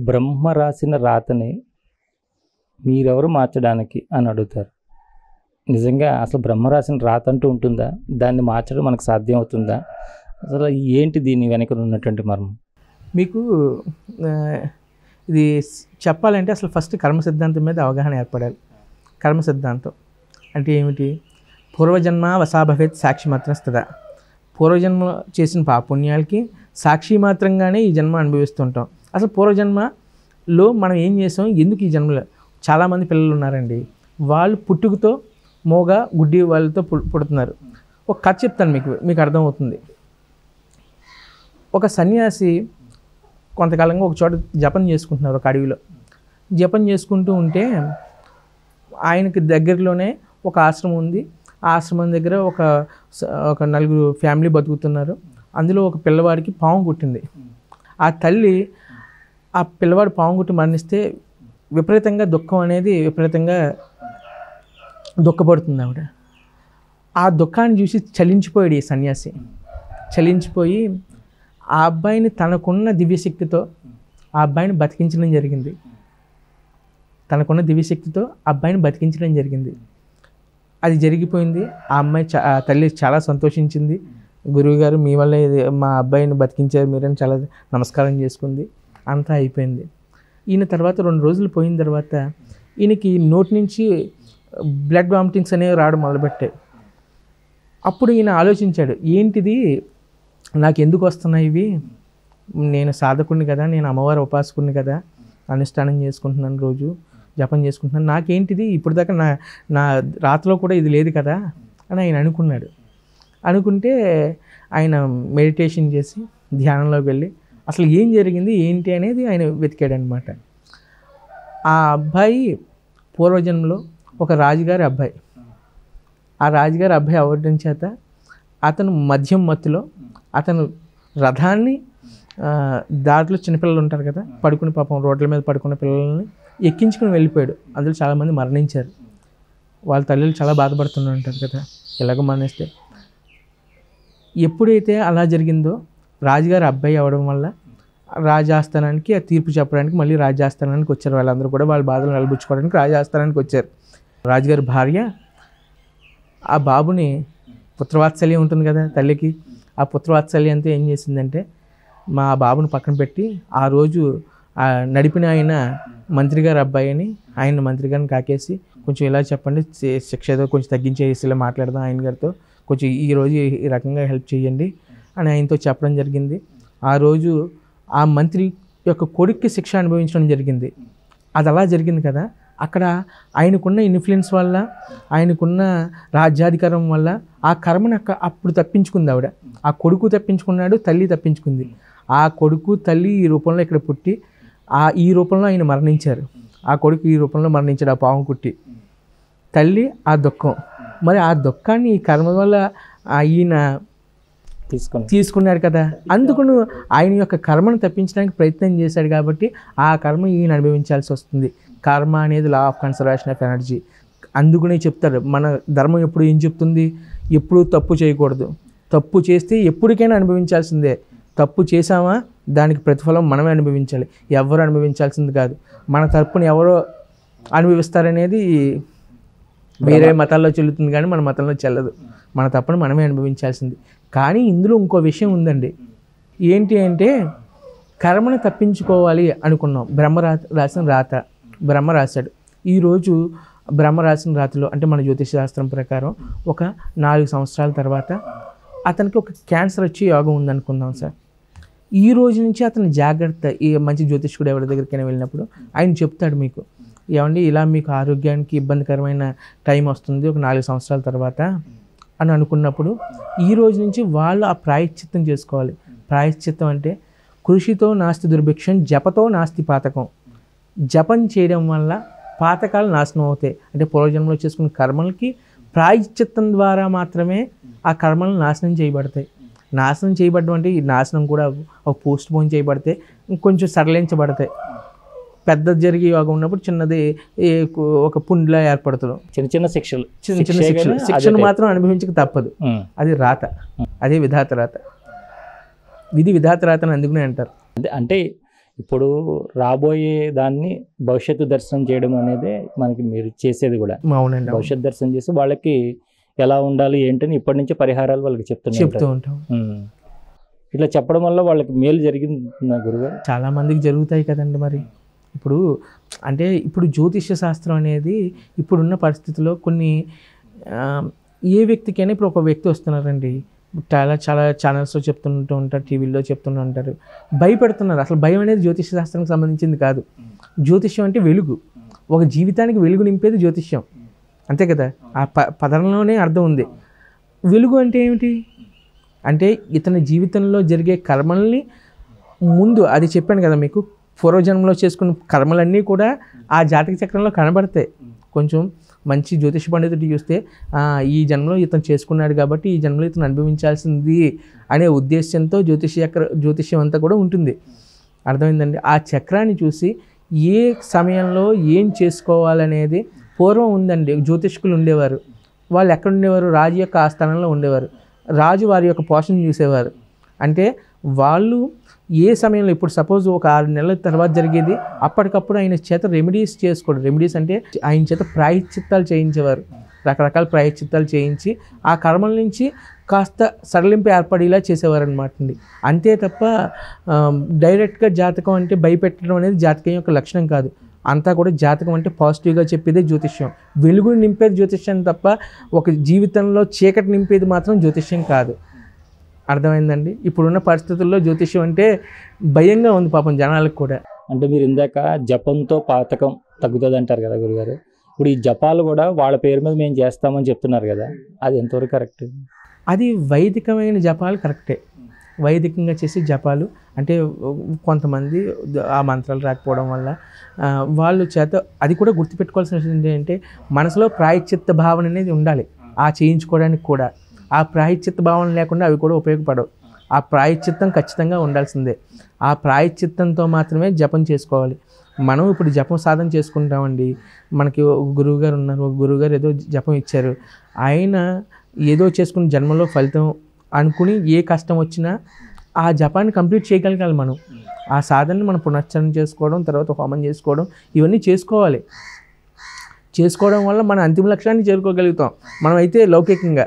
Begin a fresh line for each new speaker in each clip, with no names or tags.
బ్రహ్మ రాసిన రాతని మీరెవరు మార్చడానికి అని అడుగుతారు నిజంగా అసలు బ్రహ్మ రాసిన రాత అంటూ ఉంటుందా దాన్ని మార్చడం మనకు సాధ్యం అవుతుందా అసలు ఏంటి దీని వెనక ఉన్నటువంటి మర్మం
మీకు ఆ, ఇది స్- చెప్పాలంటే అసలు ఫస్ట్ కర్మ సిద్ధాంతం మీద అవగాహన ఏర్పడాలి కర్మ సిద్ధాంతం అంటే ఏమిటి పూర్వజన్మ వసాభవేత్ సాక్షి మాత్రం స్థిత పూర్వజన్మ చేసిన పాపుణ్యాలకి సాక్షి మాత్రంగానే ఈ జన్మ అనుభవిస్తుంటాం అసలు పూర్వజన్మలో మనం ఏం చేసాం ఎందుకు ఈ జన్మలో చాలామంది పిల్లలు ఉన్నారండి వాళ్ళు పుట్టుకతో మోగ గుడ్డి వాళ్ళతో పు- పుడుతున్నారు ఒక కథ చెప్తాను మీకు మీకు అర్థమవుతుంది ఒక సన్యాసి కొంతకాలంగా ఒక చోట జపం చేసుకుంటున్నారు ఒక అడవిలో జపం చేసుకుంటూ ఉంటే ఆయనకి దగ్గరలోనే ఒక ఆశ్రమం ఉంది ఆ ఆశ్రమం దగ్గర ఒక స- ఒక నలుగురు ఫ్యామిలీ బతుకుతున్నారు అందులో ఒక పిల్లవాడికి పాము కుట్టింది ఆ తల్లి ఆ పిల్లవాడు పాము కుట్టి మరణిస్తే విపరీతంగా దుఃఖం అనేది విపరీతంగా దుఃఖపడుతుంది ఆవిడ ఆ దుఃఖాన్ని చూసి చలించిపోయాడు ఈ సన్యాసి చలించిపోయి ఆ అబ్బాయిని తనకున్న దివ్యశక్తితో ఆ అబ్బాయిని బతికించడం జరిగింది తనకున్న దివ్యశక్తితో ఆ అబ్బాయిని బతికించడం జరిగింది అది జరిగిపోయింది ఆ అమ్మాయి చా- ఆ తల్లి చాలా సంతోషించింది గురువుగారు మీ వల్ల ఇది మా అబ్బాయిని బతికించారు మీరని చాలా నమస్కారం చేసుకుంది అంతా అయిపోయింది ఈయన తర్వాత రెండు రోజులు పోయిన తర్వాత ఈయనకి నోటి నుంచి బ్లడ్ వామిటింగ్స్ అనేవి రావడం మొదలుపెట్టాయి అప్పుడు ఈయన ఆలోచించాడు ఏంటిది నాకు ఎందుకు వస్తున్నాయి ఇవి నేను సాధకుడిని కదా నేను అమ్మవారి ఉపాసకుడిని కదా అనుష్ఠానం చేసుకుంటున్నాను రోజు జపం చేసుకుంటున్నాను నాకేంటిది ఇప్పుడు దాకా నా నా రాతలో కూడా ఇది లేదు కదా అని ఆయన అనుకున్నాడు అనుకుంటే ఆయన మెడిటేషన్ చేసి ధ్యానంలోకి వెళ్ళి అసలు ఏం జరిగింది ఏంటి అనేది ఆయన వెతికాడు అనమాట ఆ అబ్బాయి పూర్వజన్మలో ఒక రాజుగారి అబ్బాయి ఆ రాజుగారి అబ్బాయి అవ్వడం చేత అతను మద్యం మత్తులో అతను రథాన్ని ఆ, దాంట్లో చిన్నపిల్లలు ఉంటారు కదా పడుకుని పాపం రోడ్ల మీద పడుకున్న పిల్లల్ని ఎక్కించుకుని వెళ్ళిపోయాడు అందులో చాలామంది మరణించారు వాళ్ళ తల్లులు చాలా బాధపడుతూనే ఉంటారు కదా ఇలాగ మరణిస్తే ఎప్పుడైతే అలా జరిగిందో రాజుగారి అబ్బాయి అవడం వల్ల రాజాస్థానానికి ఆ తీర్పు చెప్పడానికి మళ్ళీ రాజాస్థానానికి వచ్చారు వాళ్ళందరూ కూడా వాళ్ళ బాధలు నిలబుచ్చుకోవడానికి రాజాస్థానానికి వచ్చారు రాజుగారి భార్య ఆ బాబుని పుత్రవాత్సల్యం ఉంటుంది కదా తల్లికి ఆ పుత్రవాత్సల్యంతో ఏం చేసిందంటే మా బాబుని పక్కన పెట్టి ఆ రోజు ఆ నడిపిన ఆయన మంత్రి గారి అబ్బాయి అని ఆయన మంత్రి గారిని కాకేసి కొంచెం ఇలా చెప్పండి శి- శిక్ష ఏదో కొంచెం తగ్గించేసి ఇలా మాట్లాడదాం ఆయన గారితో కొంచెం ఈ రోజు ఈ రకంగా హెల్ప్ చేయండి అని ఆయనతో చెప్పడం జరిగింది ఆ రోజు ఆ మంత్రి యొక్క కొడుక్కి శిక్ష అనుభవించడం జరిగింది అది అలా జరిగింది కదా అక్కడ ఆయనకున్న ఇన్ఫ్లుయెన్స్ వల్ల ఆయనకున్న రాజ్యాధికారం వల్ల ఆ కర్మను అక్క అప్పుడు తప్పించుకుంది ఆవిడ ఆ కొడుకు తప్పించుకున్నాడు తల్లి తప్పించుకుంది ఆ కొడుకు తల్లి ఈ రూపంలో ఇక్కడ పుట్టి ఆ ఈ రూపంలో ఆయన మరణించారు ఆ కొడుకు ఈ రూపంలో మరణించాడు ఆ పాము కుట్టి తల్లి ఆ దుఃఖం మరి ఆ దుఃఖాన్ని ఈ కర్మ వల్ల ఆయన
తీసుకొని
తీసుకున్నాడు కదా అందుకును ఆయన యొక్క కర్మను తప్పించడానికి ప్రయత్నం చేశాడు కాబట్టి ఆ కర్మ ఈయన అనుభవించాల్సి వస్తుంది కర్మ అనేది law of conservation of energy అందుకునే చెప్తారు మన ధర్మం ఎప్పుడు ఏం చెప్తుంది ఎప్పుడు తప్పు చేయకూడదు తప్పు చేస్తే ఎప్పటికైనా అనుభవించాల్సిందే తప్పు చేసామా దానికి ప్రతిఫలం మనమే అనుభవించాలి ఎవరు అనుభవించాల్సింది కాదు మన తరపున ఎవరో అనుభవిస్తారనేది వేరే మతాల్లో చెల్లుతుంది కానీ మన మతంలో చెల్లదు మన తప్పని మనమే అనుభవించాల్సింది కానీ ఇందులో ఇంకో విషయం ఉందండి ఏంటి అంటే కర్మను తప్పించుకోవాలి అనుకున్నాం బ్రహ్మ రా రాసిన రాత బ్రహ్మ రాశాడు ఈరోజు బ్రహ్మ రాసిన రాతలో అంటే మన జ్యోతిష శాస్త్రం ప్రకారం ఒక నాలుగు సంవత్సరాల తర్వాత అతనికి ఒక క్యాన్సర్ వచ్చి యోగం ఉందనుకుందాం సార్ ఈ రోజు నుంచి అతను జాగ్రత్త ఈ మంచి జ్యోతిష్కుడు ఎవరి దగ్గరికైనా వెళ్ళినప్పుడు ఆయన చెప్తాడు మీకు ఏమండి ఇలా మీకు ఆరోగ్యానికి ఇబ్బందికరమైన టైం వస్తుంది ఒక నాలుగు సంవత్సరాల తర్వాత అని అనుకున్నప్పుడు ఈ రోజు నుంచి వాళ్ళు ఆ ప్రాయశ్చిత్తం చేసుకోవాలి ప్రాయశ్చిత్తం అంటే కృషితో నాస్తి దుర్భిక్షం జపతో నాస్తి పాతకం జపం చేయడం వల్ల పాతకాలు నాశనం అవుతాయి అంటే పూర్వజన్మలో చేసుకున్న కర్మలకి ప్రాయశ్చిత్తం ద్వారా మాత్రమే ఆ కర్మలు నాశనం చేయబడతాయి నాశనం చేయబడడం అంటే ఈ నాశనం కూడా ఒక పోస్ట్ పోన్ చేయబడితే ఇంకొంచెం సరళించబడతాయి పెద్ద జరిగే యోగం ఉన్నప్పుడు చిన్నది ఏ కు- ఒక పుండ్లా ఏర్పడుతుంది
చిన్న చిన్న శిక్షలు
చిన్న చిన్న
శిక్షే
శిక్షలు
కానీ అదే
శిక్షను
type.
మాత్రం అనుభవించక తప్పదు
ఉమ్.
అది రాత అదే విధాత రాత విధి విధాత రాత అని అందుకునే అంటారు
అంటే అంటే ఇప్పుడు రాబోయే దాన్ని భవిష్యత్తు దర్శనం చేయడం అనేది మనకి మీరు చేసేది కూడా
అవునండి అవును.
భవిష్యత్తు దర్శనం చేసి వాళ్ళకి ఎలా ఉండాలి ఏంటని ఇప్పటి నుంచి పరిహారాలు వాళ్ళకి చెప్తున్నారు
చెప్తూ ఉంటాం
ఇట్లా చెప్పడం వల్ల వాళ్ళకి మేలు జరిగింది నా గురుగారు
చాలా మందికి జరుగుతాయి కదండి మరి ఇప్పుడు అంటే ఇప్పుడు జ్యోతిష్య శాస్త్రం అనేది ఇప్పుడున్న పరిస్థితుల్లో కొన్ని ఆ, ఏ వ్యక్తికైనా ఇప్పుడు ఒక వ్యక్తి వస్తున్నారండి చాలా చాలా ఛానల్స్లో చెప్తుంటూ ఉంటారు టీవీలో చెప్తూనే ఉంటారు భయపెడుతున్నారు అసలు భయం అనేది జ్యోతిష్య శాస్త్రానికి సంబంధించింది కాదు జ్యోతిష్యం అంటే వెలుగు ఒక జీవితానికి వెలుగు నింపేది జ్యోతిష్యం అంతే కదా ఆ ప పదంలోనే అర్థం ఉంది వెలుగు అంటే ఏమిటి అంటే ఇతని జీవితంలో జరిగే కర్మల్ని ముందు అది చెప్పాను కదా మీకు పూర్వజన్మలో చేసుకున్న కర్మలన్నీ కూడా ఆ జాతక చక్రంలో కనబడతాయి కొంచెం మంచి జ్యోతిష పండితుడు చూస్తే "ఆ, ఈ జన్మలో ఇతను చేసుకున్నాడు కాబట్టి ఈ జన్మలో ఇతను అనుభవించాల్సింది అనే ఉద్దేశంతో జ్యోతిష చక్ర జ్యోతిష్యం అంతా కూడా ఉంటుంది అర్థమైందండి ఆ చక్రాన్ని చూసి ఏ సమయంలో ఏం చేసుకోవాలనేది పూర్వం ఉందండి జ్యోతిష్కులు ఉండేవారు వాళ్ళు ఎక్కడ ఉండేవారు రాజు యొక్క ఆస్థానంలో ఉండేవారు రాజు వారి యొక్క పోషణ చూసేవారు అంటే వాళ్ళు ఏ సమయంలో ఇప్పుడు సపోజ్ ఒక ఆరు నెలల తర్వాత జరిగేది అప్పటికప్పుడు ఆయన చేత రెమెడీస్ చేసుకోవడం రెమెడీస్ అంటే ఆయన చేత ప్రాయశ్చిత్తాలు చేయించేవారు రకరకాల ప్రాయశ్చిత్తాలు చేయించి ఆ కర్మల నుంచి కాస్త సడలింపు ఏర్పడేలా చేసేవారు అనమాట అండి అంతే తప్ప ఆమ్, డైరెక్ట్గా జాతకం అంటే భయపెట్టడం అనేది జాతకం యొక్క లక్షణం కాదు అంతా కూడా జాతకం అంటే పాజిటివ్గా చెప్పేదే జ్యోతిష్యం వెలుగుని నింపేది జ్యోతిష్యం తప్ప ఒక జీవితంలో చీకటి నింపేది మాత్రం జ్యోతిష్యం కాదు అర్థమైందండి ఇప్పుడున్న పరిస్థితుల్లో జ్యోతిష్యం అంటే భయంగా ఉంది పాపం జనాలకు కూడా
అంటే మీరు ఇందాక జపంతో పాతకం తగ్గుతుంది అంటారు కదా గురుగారు ఇప్పుడు ఈ జపాలు కూడా వాళ్ళ పేరు మీద మేము చేస్తామని చెప్తున్నారు కదా అది ఎంతవరకు కరెక్ట్
అది వైదికమైన జపాలు కరెక్టే వైదికంగా చేసే జపాలు అంటే కొంతమంది ఆ మంత్రాలు రాకపోవడం వల్ల ఆ, వాళ్ళు చేత అది కూడా గుర్తుపెట్టుకోవాల్సిన విషయం ఏంటంటే మనసులో ప్రాయశ్చిత్త భావన అనేది ఉండాలి ఆ చేయించుకోవడానికి కూడా ఆ ప్రాయశ్చిత్త భావన లేకుండా అవి కూడా ఉపయోగపడవు ఆ ప్రాయశ్చిత్తం ఖచ్చితంగా ఉండాల్సిందే ఆ ప్రాయశ్చిత్తంతో మాత్రమే జపం చేసుకోవాలి మనం ఇప్పుడు జపం సాధన చేసుకుంటామండి మనకి ఒక గురువు గారు ఉన్నారు ఒక గురువు గారు ఏదో జపం ఇచ్చారు ఆయన ఏదో చేసుకున్న జన్మలో ఫలితం అనుకుని ఏ కష్టం వచ్చినా ఆ జపాన్ని కంప్లీట్ చేయగలగాలి మనం ఆ సాధనని మనం పునశ్చరణ చేసుకోవడం తర్వాత హోమం చేసుకోవడం ఇవన్నీ చేసుకోవాలి చేసుకోవడం వల్ల మన అంతిమ లక్ష్యాన్ని చేరుకోగలుగుతాం మనం అయితే లౌకికంగా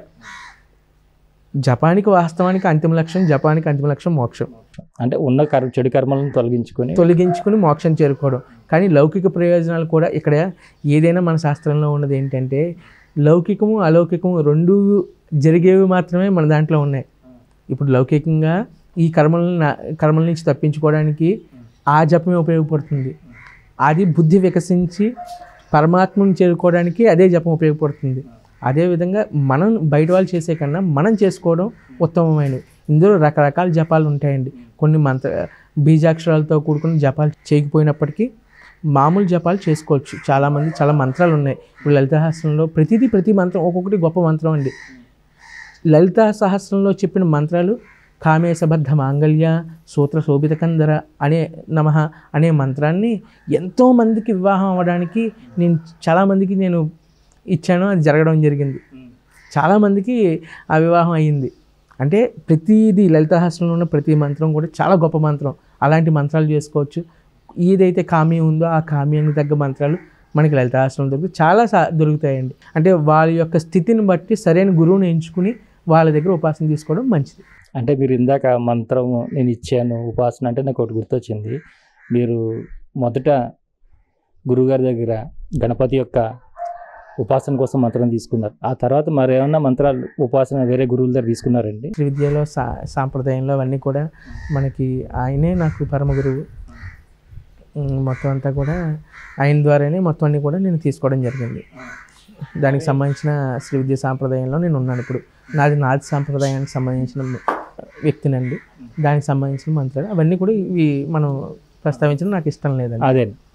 జపానికి వాస్తవానికి అంతిమ లక్ష్యం జపానికి అంతిమ లక్ష్యం మోక్షం
అంటే ఉన్న కర్ చెడు కర్మలను తొలగించుకొని
తొలగించుకుని మోక్షం చేరుకోవడం కానీ లౌకిక ప్రయోజనాలు కూడా ఇక్కడ ఏదైనా మన శాస్త్రంలో ఉన్నది ఏంటంటే లౌకికము అలౌకికము రెండు జరిగేవి మాత్రమే మన దాంట్లో ఉన్నాయి ఇప్పుడు లౌకికంగా ఈ కర్మల కర్మల నుంచి తప్పించుకోవడానికి ఆ జపమే ఉపయోగపడుతుంది అది బుద్ధి వికసించి పరమాత్మను చేరుకోవడానికి అదే జపం ఉపయోగపడుతుంది అదేవిధంగా మనం బయట వాళ్ళు చేసే కన్నా మనం చేసుకోవడం ఉత్తమమైనవి ఇందులో రకరకాల జపాలు ఉంటాయండి కొన్ని మంత్ర బీజాక్షరాలతో కూడుకున్న జపాలు చేయకపోయినప్పటికీ మామూలు జపాలు చేసుకోవచ్చు చాలామంది చాలా మంత్రాలు ఉన్నాయి ఇప్పుడు లలితహాస్యంలో ప్రతిదీ ప్రతి మంత్రం ఒక్కొక్కటి గొప్ప మంత్రం అండి లలిత సహస్రంలో చెప్పిన మంత్రాలు కామేశబద్ధ మాంగళ్య సూత్ర శోభిత కందర అనే నమ అనే మంత్రాన్ని ఎంతోమందికి వివాహం అవ్వడానికి నేను చాలామందికి నేను ఇచ్చాను అది జరగడం జరిగింది చాలామందికి ఆ వివాహం అయ్యింది అంటే ప్రతిదీ లలితహాస్యంలో ఉన్న ప్రతి మంత్రం కూడా చాలా గొప్ప మంత్రం అలాంటి మంత్రాలు చేసుకోవచ్చు ఏదైతే కామ్యం ఉందో ఆ కామ్యానికి తగ్గ మంత్రాలు మనకి లలితాశ్రమం దొరుకుతాయి చాలా సా దొరుకుతాయండి అంటే వాళ్ళ యొక్క స్థితిని బట్టి సరైన గురువుని ఎంచుకుని వాళ్ళ దగ్గర ఉపాసన తీసుకోవడం మంచిది
అంటే మీరు ఇందాక మంత్రం నేను ఇచ్చాను ఉపాసన అంటే నాకు ఒకటి గుర్తొచ్చింది మీరు మొదట గురుగారి దగ్గర గణపతి యొక్క ఉపాసన కోసం మంత్రం తీసుకున్నారు ఆ తర్వాత మరి ఏమన్నా మంత్రాలు ఉపాసన వేరే గురువుల దగ్గర తీసుకున్నారండి
శ్రీ విద్యలో సా సాంప్రదాయంలో అవన్నీ కూడా మనకి ఆయనే నాకు పరమ గురువు ఉమ్, మొత్తం అంతా కూడా ఆయన ద్వారానే మొత్తం అన్నీ కూడా నేను తీసుకోవడం జరిగింది దానికి సంబంధించిన శ్రీ విద్య సాంప్రదాయంలో నేను ఉన్నాను ఇప్పుడు నాది నాది సాంప్రదాయానికి సంబంధించిన వ్యక్తినండి దానికి సంబంధించిన మంత్రాలు అవన్నీ కూడా ఇవి మనం ప్రస్తావించడం నాకు ఇష్టం లేదండి
అదే